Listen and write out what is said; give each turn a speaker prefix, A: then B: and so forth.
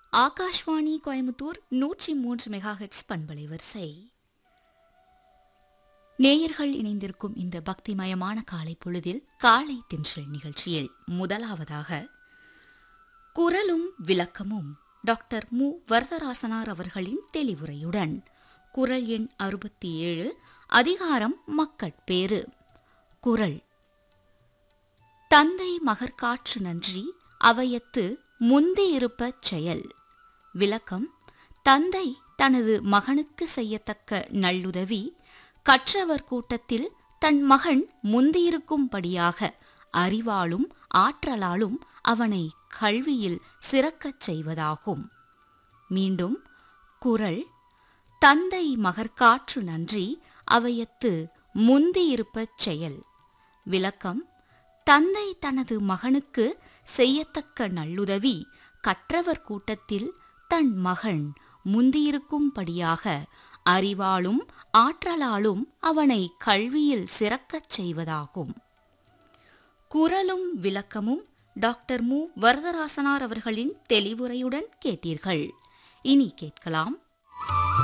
A: ஆகாஷ்வாணி கோயம்புத்தூர் நூற்றி மூன்று மெகாஹெட்ஸ் பண்பலை வரிசை நேயர்கள் இணைந்திருக்கும் இந்த பக்திமயமான காலை பொழுதில் காலை தென்றல் நிகழ்ச்சியில் முதலாவதாக குரலும் விளக்கமும் டாக்டர் மு வரதராசனார் அவர்களின் தெளிவுரையுடன் குரல் எண் அறுபத்தி ஏழு அதிகாரம் மக்கட்பேறு குரல் தந்தை மகற்காற்று நன்றி அவையத்து முந்தியிருப்பச் செயல் விளக்கம் தந்தை தனது மகனுக்கு செய்யத்தக்க நல்லுதவி கற்றவர் கூட்டத்தில் தன் மகன் முந்தியிருக்கும்படியாக அறிவாலும் ஆற்றலாலும் அவனை கல்வியில் சிறக்கச் செய்வதாகும் மீண்டும் குரல் தந்தை மகற்காற்று நன்றி அவையத்து முந்தியிருப்பச் செயல் விளக்கம் தந்தை தனது மகனுக்கு செய்யத்தக்க நல்லுதவி கற்றவர் கூட்டத்தில் தன் மகன் முந்தியிருக்கும்படியாக அறிவாலும் ஆற்றலாலும் அவனை கல்வியில் சிறக்கச் செய்வதாகும் குரலும் விளக்கமும் டாக்டர் மு வரதராசனார் அவர்களின் தெளிவுரையுடன் கேட்டீர்கள் இனி கேட்கலாம்